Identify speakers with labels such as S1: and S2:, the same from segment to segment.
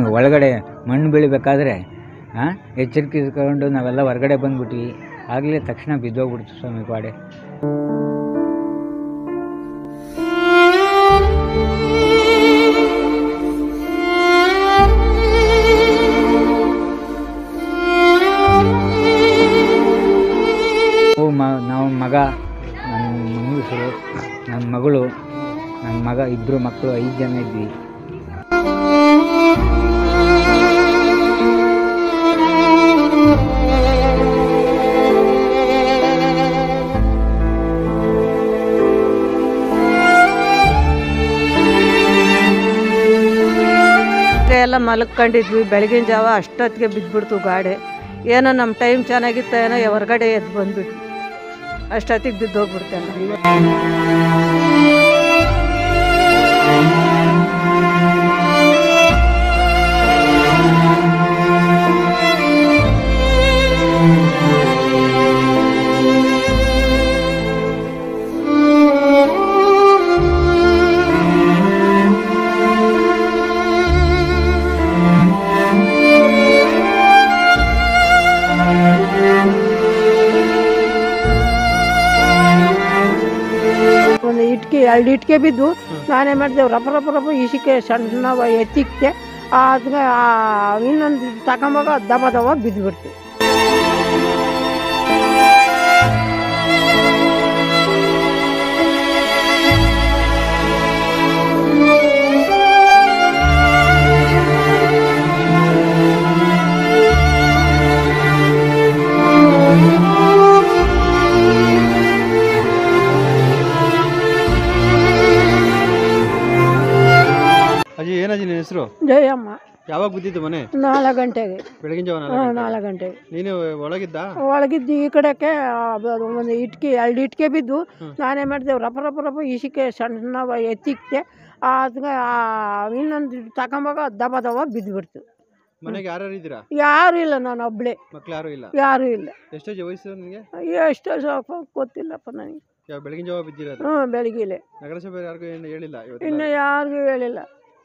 S1: ಮುಂದೆ ಒಳಗಡೆ ಮಣ್ಣು ಬೀಳಬೇಕಾದ್ರೆ ಹಾಂ ಎಚ್ಚರಿಕೆ ಇಸ್ಕೊಂಡು ನಾವೆಲ್ಲ ಹೊರಗಡೆ ಬಂದ್ಬಿಟ್ವಿ ಆಗಲೇ ತಕ್ಷಣ ಬಿದ್ದೋಗ್ಬಿಡ್ತು ಸ್ವಾಮಿ ಗಾಡೆ ನಾವು ಮ ನಾವು ಮಗ ನನ್ನ ಮಂಗಸರು ನನ್ನ ಮಗಳು ನನ್ನ ಮಗ ಇಬ್ಬರು ಮಕ್ಕಳು ಐದು ಜನ ಇದ್ವಿ
S2: ರಾತ್ರಿ ಎಲ್ಲ ಮಲ್ಕೊಂಡಿದ್ವಿ ಬೆಳಗಿನ ಜಾವ ಅಷ್ಟೊತ್ತಿಗೆ ಬಿದ್ದುಬಿಡ್ತು ಗಾಡಿ ಏನೋ ನಮ್ಮ ಟೈಮ್ ಚೆನ್ನಾಗಿತ್ತು ಏನೋ ಹೊರಗಡೆ ಎದ್ದು ಬಂದ್ಬಿಟ್ವಿ ಅಷ್ಟೊತ್ತಿಗೆ ಬಿದ್ದೋಗ್ಬಿಡ್ತೇನೆ ಒಂದು ಇಟ್ಕೆ ಎರಡು ಇಟ್ಕೆ ಬಿದ್ದು ನಾನೇ ಮಾಡಿದೆ ರಪ ರಪ ರಪ ಈಸಿಕೆ ಸಣ್ಣ ಎತ್ತಿಕ್ಕೆ ಅದ್ಗೆ ಇನ್ನೊಂದು ತಗೊಂಬಾಗ ದಬ ದಬ ಬಿದ್ದುಬಿಡ್ತು
S3: ಅಜ್ಜಿ ಏನಜ್ಜಿ ನಿನ್ನ ಹೆಸರು
S2: ಜಯಮ್ಮ
S3: ಯಾವಾಗ ಬಿದ್ದಿದ್ದು ಮನೆ
S2: ನಾಲ್ಕು ಗಂಟೆಗೆ
S3: ಬೆಳಗಿನ ಜಾವ
S2: ಹ್ಞೂ ನಾಲ್ಕು ಗಂಟೆಗೆ
S3: ನೀನು ಒಳಗಿದ್ದ
S2: ಒಳಗಿದ್ದು ಈ ಕಡೆಗೆ ಅದು ಒಂದು ಇಟ್ಕೆ ಎರಡು ಇಟ್ಕೆ ಬಿದ್ದು
S3: ಹ್ಮ್.
S2: ನಾನೇ ಮಾಡಿದೆ ರಪ ರಪ ರಪ ಈಸಿಕೆ ಸಣ್ಣ ಎತ್ತಿಕ್ಕೆ ಅದ್ಗೆ ಇನ್ನೊಂದು ತಗೊಂಬಾಗ ದಬ ದಬ ಬಿದ್ದುಬಿಡ್ತು
S3: ಮನೆಗೆ ಯಾರ್ಯಾರು ಇದ್ದೀರಾ
S2: ಯಾರೂ ಇಲ್ಲ ನಾನು ಒಬ್ಬಳೇ
S3: ಮಕ್ಳು ಯಾರು ಇಲ್ಲ
S2: ಯಾರೂ ಇಲ್ಲ
S3: ಎಷ್ಟೋ ಜ ವಯಸ್ಸು ನಿನಗೆ
S2: ಎಷ್ಟೋ ಸ್ವಲ್ಪ ಗೊತ್ತಿಲ್ಲಪ್ಪ ನನಗೆ
S3: ಯಾವ ಬೆಳಗಿನ ಜಾವ ಬಿದ್ದಿರೋದು
S2: ಹ್ಞೂ ಬೆಳಗ್ಗೆಲೆ
S3: ನಗರಸಭೆ ಯಾರಿಗೂ ಏನು ಹೇಳಿಲ್ಲ ಇವತ್ತು
S2: ಇನ್ನು ಯಾರಿಗೂ ಹೇಳಿಲ್ಲ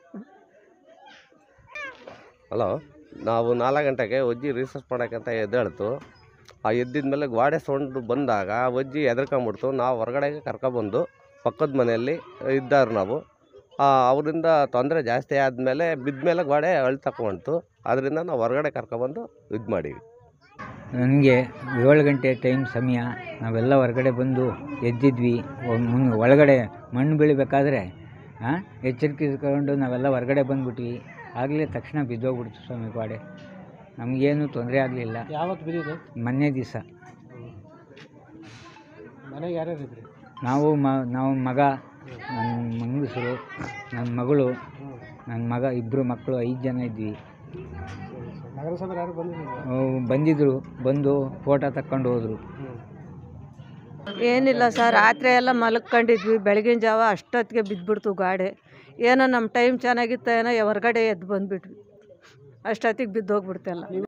S4: ಹಲೋ ನಾವು ನಾಲ್ಕು ಗಂಟೆಗೆ ಒಜ್ಜಿ ರಿಸರ್ಚ್ ಮಾಡೋಕ್ಕಂತ ಎದ್ದೇಳ್ತು ಆ ಎದ್ದಿದ ಮೇಲೆ ಗೋಡೆ ಸೌಂಡ್ ಬಂದಾಗ ಒಜ್ಜಿ ಎದ್ರಕೊಂಬಿಡ್ತು ನಾವು ಹೊರಗಡೆಗೆ ಕರ್ಕೊಬಂದು ಪಕ್ಕದ ಮನೆಯಲ್ಲಿ ಇದ್ದಾರು ನಾವು ಆ, ಅವರಿಂದ ತೊಂದರೆ ಜಾಸ್ತಿ ಆದಮೇಲೆ ಬಿದ್ದ ಮೇಲೆ ಗೋಡೆ ಅಳ್ತಕೊಂಡ್ತು ಅದರಿಂದ ನಾವು ಹೊರಗಡೆ ಕರ್ಕೊಬಂದು ಇದು ಮಾಡೀವಿ
S1: ನನಗೆ ಏಳು ಗಂಟೆ ಟೈಮ್ ಸಮಯ ನಾವೆಲ್ಲ ಹೊರಗಡೆ ಬಂದು ಎದ್ದಿದ್ವಿ ಒ- ಮುಂದೆ ಒಳಗಡೆ ಮಣ್ಣು ಬೀಳಬೇಕಾದ್ರೆ ಹಾಂ ಎಚ್ಚರಿಕೆ ಇಸ್ಕೊಂಡು ನಾವೆಲ್ಲ ಹೊರಗಡೆ ಬಂದ್ಬಿಟ್ವಿ ಆಗಲೇ ತಕ್ಷಣ ಬಿದ್ದೋಗ್ಬಿಡ್ತು ಸ್ವಾಮಿ ಗಾಡೆ ನಮಗೇನು ತೊಂದರೆ ಆಗಲಿಲ್ಲ
S3: ಯಾವತ್ತು ಬಿದ್ದಿದ್ದು
S1: ಮೊನ್ನೆ ದಿವಸ
S3: ಮನೆಗೆ ಯಾರ್ಯಾರು ಇದ್ರಿ
S1: ನಾವು ಮ ನಾವು ಮಗ ನನ್ನ ಮಂಗಸರು ನನ್ನ ಮಗಳು ನನ್ನ ಮಗ ಇಬ್ಬರು ಮಕ್ಕಳು ಐದು ಜನ ಇದ್ವಿ
S3: ನಗರಸಭೆ ಯಾರು ಬಂದಿಲ್ಲ
S1: ಅವ್ ಬಂದಿದ್ದರು ಬಂದು ಫೋಟೋ ತಕ್ಕೊಂಡು ಹೋದರು
S2: ಏನಿಲ್ಲ ಸರ್ ರಾತ್ರಿ ಎಲ್ಲ ಮಲ್ಕೊಂಡಿದ್ವಿ ಬೆಳಗಿನ ಜಾವ ಅಷ್ಟೊತ್ತಿಗೆ ಬಿದ್ದುಬಿಡ್ತು ಗಾಡಿ ಏನೋ ನಮ್ಮ ಟೈಮ್ ಚೆನ್ನಾಗಿತ್ತು ಏನೋ ಹೊರಗಡೆ ಎದ್ದು ಬಂದ್ಬಿಟ್ವಿ ಅಷ್ಟೊತ್ತಿಗೆ ಬಿದ್ದೋಗ್ಬಿಡ್ತೆಲ್ಲ